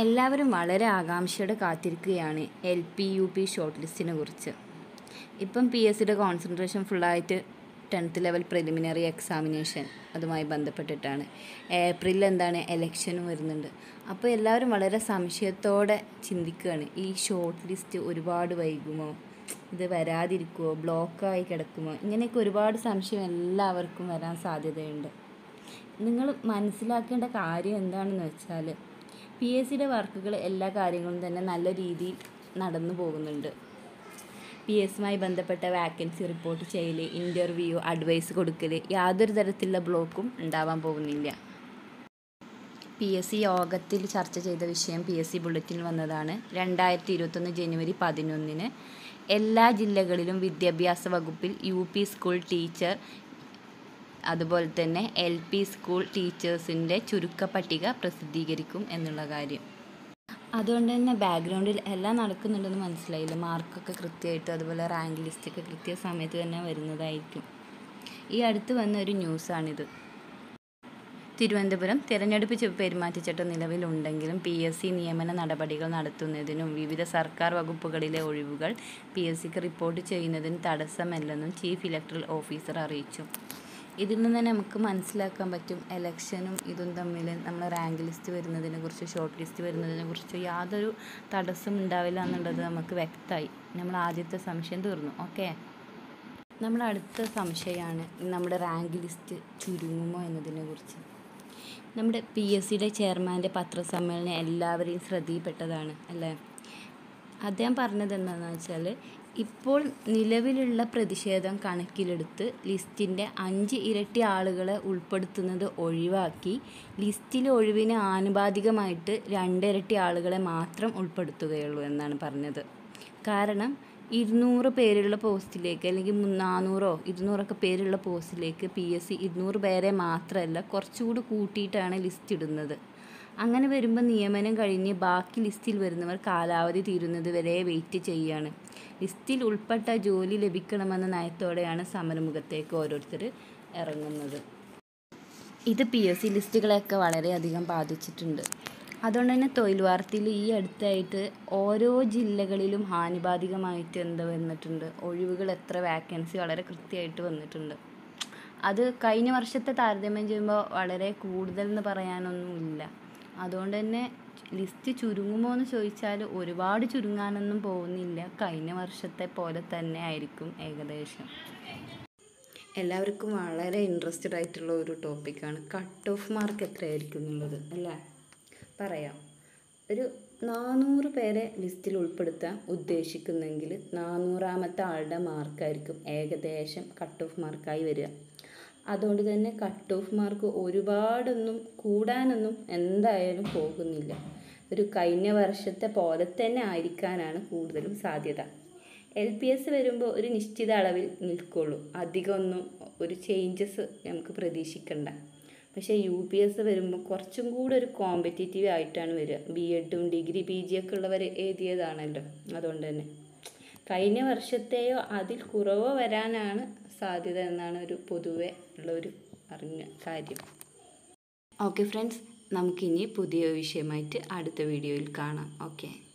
എല്ലാവരും വളരെ ആകാംക്ഷയോടെ കാത്തിരിക്കുകയാണ് L P U P short ലിസ്റ്റിനെ കുറിച്ച് ഇപ്പം പി എസ് സിയുടെ കോൺസെൻട്രേഷൻ ഫുള്ളായിട്ട് ടെൻത്ത് ലെവൽ പ്രിലിമിനറി എക്സാമിനേഷൻ അതുമായി ബന്ധപ്പെട്ടിട്ടാണ് ഏപ്രിലിൽ എന്താണ് എലക്ഷനും വരുന്നുണ്ട് അപ്പോൾ എല്ലാവരും വളരെ സംശയത്തോടെ ചിന്തിക്കുകയാണ് ഈ ഷോർട്ട് ലിസ്റ്റ് ഒരുപാട് വൈകുമോ ഇത് വരാതിരിക്കുമോ ബ്ലോക്കായി കിടക്കുമോ ഇങ്ങനെയൊക്കെ ഒരുപാട് സംശയം എല്ലാവർക്കും വരാൻ സാധ്യതയുണ്ട് നിങ്ങൾ മനസ്സിലാക്കേണ്ട കാര്യം എന്താണെന്ന് വെച്ചാൽ പി എസ് സിയുടെ വർക്കുകൾ എല്ലാ കാര്യങ്ങളും തന്നെ നല്ല രീതിയിൽ നടന്നു പോകുന്നുണ്ട് പി എസുമായി ബന്ധപ്പെട്ട വാക്കൻസി റിപ്പോർട്ട് ചെയ്യൽ ഇൻ്റർവ്യൂ അഡ്വൈസ് കൊടുക്കൽ യാതൊരു തരത്തിലുള്ള ബ്ലോക്കും ഉണ്ടാവാൻ പോകുന്നില്ല പി എസ് സി യോഗത്തിൽ ചർച്ച ചെയ്ത വിഷയം പി എസ് സി ബുള്ളറ്റിനിൽ വന്നതാണ് രണ്ടായിരത്തി ഇരുപത്തൊന്ന് ജനുവരി പതിനൊന്നിന് എല്ലാ ജില്ലകളിലും വിദ്യാഭ്യാസ വകുപ്പിൽ യു പി സ്കൂൾ ടീച്ചർ അതുപോലെ തന്നെ എൽ പി സ്കൂൾ ടീച്ചേഴ്സിൻ്റെ ചുരുക്ക പട്ടിക പ്രസിദ്ധീകരിക്കും എന്നുള്ള കാര്യം അതുകൊണ്ട് തന്നെ ബാക്ക്ഗ്രൗണ്ടിൽ എല്ലാം നടക്കുന്നുണ്ടെന്ന് മനസ്സിലായില്ല മാർക്കൊക്കെ കൃത്യമായിട്ട് അതുപോലെ റാങ്ക് ലിസ്റ്റൊക്കെ കൃത്യ സമയത്ത് തന്നെ വരുന്നതായിരിക്കും ഈ അടുത്ത് വന്ന ഒരു ന്യൂസാണിത് തിരുവനന്തപുരം തിരഞ്ഞെടുപ്പ് ചു- പെരുമാറ്റച്ചട്ടം നിലവിലുണ്ടെങ്കിലും പി എസ് സി നിയമന നടപടികൾ നടത്തുന്നതിനും വിവിധ സർക്കാർ വകുപ്പുകളിലെ ഒഴിവുകൾ പി എസ് സിക്ക് റിപ്പോർട്ട് ചെയ്യുന്നതിന് തടസ്സമല്ലെന്നും ചീഫ് ഇലക്ടറൽ ഓഫീസർ അറിയിച്ചു ഇതിൽ നിന്ന് തന്നെ നമുക്ക് മനസ്സിലാക്കാൻ പറ്റും എലക്ഷനും ഇതും തമ്മിൽ നമ്മൾ റാങ്ക് ലിസ്റ്റ് വരുന്നതിനെ കുറിച്ച് ഷോർട്ട് ലിസ്റ്റ് വരുന്നതിനെ കുറിച്ച് യാതൊരു തടസ്സം ഉണ്ടാവില്ല എന്നുള്ളത് നമുക്ക് വ്യക്തമായി നമ്മൾ ആദ്യത്തെ സംശയം തീർന്നു ഓക്കെ നമ്മുടെ അടുത്ത സംശയമാണ് നമ്മുടെ റാങ്ക് ലിസ്റ്റ് ചുരുങ്ങുമോ എന്നതിനെ കുറിച്ച് നമ്മുടെ പി എസ് സിയുടെ ചെയർമാൻ്റെ പത്രസമ്മേളനം എല്ലാവരെയും ശ്രദ്ധയിൽപ്പെട്ടതാണ് അല്ലേ അദ്ദേഹം പറഞ്ഞത് എന്താണെന്ന് വെച്ചാൽ ഇപ്പോൾ നിലവിലുള്ള പ്രതിഷേധം കണക്കിലെടുത്ത് ലിസ്റ്റിൻ്റെ അഞ്ച് ഇരട്ടി ആളുകളെ ഉൾപ്പെടുത്തുന്നത് ഒഴിവാക്കി ലിസ്റ്റിലെ ഒഴിവിന് ആനുപാതികമായിട്ട് രണ്ടിരട്ടി ആളുകളെ മാത്രം ഉൾപ്പെടുത്തുകയുള്ളൂ എന്നാണ് പറഞ്ഞത് കാരണം ഇരുന്നൂറ് പേരുള്ള പോസ്റ്റിലേക്ക് അല്ലെങ്കിൽ മു- നാനൂറോ ഇരുന്നൂറൊക്കെ പേരുള്ള പോസ്റ്റിലേക്ക് പി എസ് സി ഇരുന്നൂറ് പേരെ മാത്രമല്ല കുറച്ചുകൂടി കൂട്ടിയിട്ടാണ് ലിസ്റ്റ് ഇടുന്നത് അങ്ങനെ വരുമ്പോൾ നിയമനം കഴിഞ്ഞ് ബാക്കി ലിസ്റ്റിൽ വരുന്നവർ കാലാവധി തീരുന്നത് വരെ വെയിറ്റ് ചെയ്യുകയാണ് ലിസ്റ്റിൽ ഉൾപ്പെട്ട ജോലി ലഭിക്കണമെന്ന നയത്തോടെയാണ് സമരമുഖത്തേക്ക് ഓരോരുത്തർ ഇറങ്ങുന്നത് ഇത് പി എസ് സി ലിസ്റ്റുകളെയൊക്കെ വളരെയധികം ബാധിച്ചിട്ടുണ്ട് അതുകൊണ്ട് തന്നെ തൊഴിൽ വാർത്തയിൽ ഈ അടുത്തായിട്ട് ഓരോ ജില്ലകളിലും ഹാനിബാധികമായിട്ട് എന്താ വന്നിട്ടുണ്ട് ഒഴിവുകൾ എത്ര വാക്കൻസി വളരെ കൃത്യമായിട്ട് വന്നിട്ടുണ്ട് അത് കഴിഞ്ഞ വർഷത്തെ താരതമ്യം ചെയ്യുമ്പോൾ വളരെ കൂടുതൽ എന്ന് പറയാനൊന്നുമില്ല അതുകൊണ്ട് തന്നെ ലിസ്റ്റ് ചുരുങ്ങുമോ എന്ന് ചോദിച്ചാൽ ഒരുപാട് ചുരുങ്ങാനൊന്നും പോകുന്നില്ല കഴിഞ്ഞ വർഷത്തെ പോലെ തന്നെ ആയിരിക്കും ഏകദേശം എല്ലാവർക്കും വളരെ ഇൻട്രസ്റ്റഡ് ആയിട്ടുള്ള ഒരു ടോപ്പിക്കാണ് കട്ട് ഓഫ് മാർക്ക് എത്രയായിരിക്കും എന്നുള്ളത് അല്ലേ പറയാം ഒരു നാനൂറ് പേരെ ലിസ്റ്റിൽ ഉൾപ്പെടുത്താൻ ഉദ്ദേശിക്കുന്നെങ്കിൽ നാനൂറാമത്തെ ആളുടെ മാർക്കായിരിക്കും ഏകദേശം കട്ട് ഓഫ് മാർക്കായി വരിക അതുകൊണ്ട് തന്നെ കട്ട് ഓഫ് മാർക്ക് ഒരുപാടൊന്നും കൂടാനൊന്നും എന്തായാലും പോകുന്നില്ല ഒരു കഴിഞ്ഞ വർഷത്തെ പോലെ തന്നെ ആയിരിക്കാനാണ് കൂടുതലും സാധ്യത എൽ പി എസ് വരുമ്പോൾ ഒരു നിശ്ചിത അളവിൽ നിൽക്കുള്ളൂ അധികമൊന്നും ഒരു ചേഞ്ചസ് നമുക്ക് പ്രതീക്ഷിക്കണ്ട പക്ഷേ യു പി എസ് വരുമ്പോൾ കുറച്ചും കൂടെ ഒരു കോമ്പറ്റീറ്റീവ് ആയിട്ടാണ് വരിക ബി എഡും ഡിഗ്രി പി ജി ഒക്കെ ഉള്ളവർ എഴുതിയതാണല്ലോ അതുകൊണ്ട് തന്നെ കഴിഞ്ഞ വർഷത്തെയോ അതിൽ കുറവോ വരാനാണ് സാധ്യത എന്നാണ് ഒരു പൊതുവെ ഉള്ള ഒരു അറിഞ്ഞ കാര്യം ഓക്കെ ഫ്രണ്ട്സ് നമുക്കിനി പുതിയ വിഷയമായിട്ട് അടുത്ത വീഡിയോയിൽ കാണാം ഓക്കെ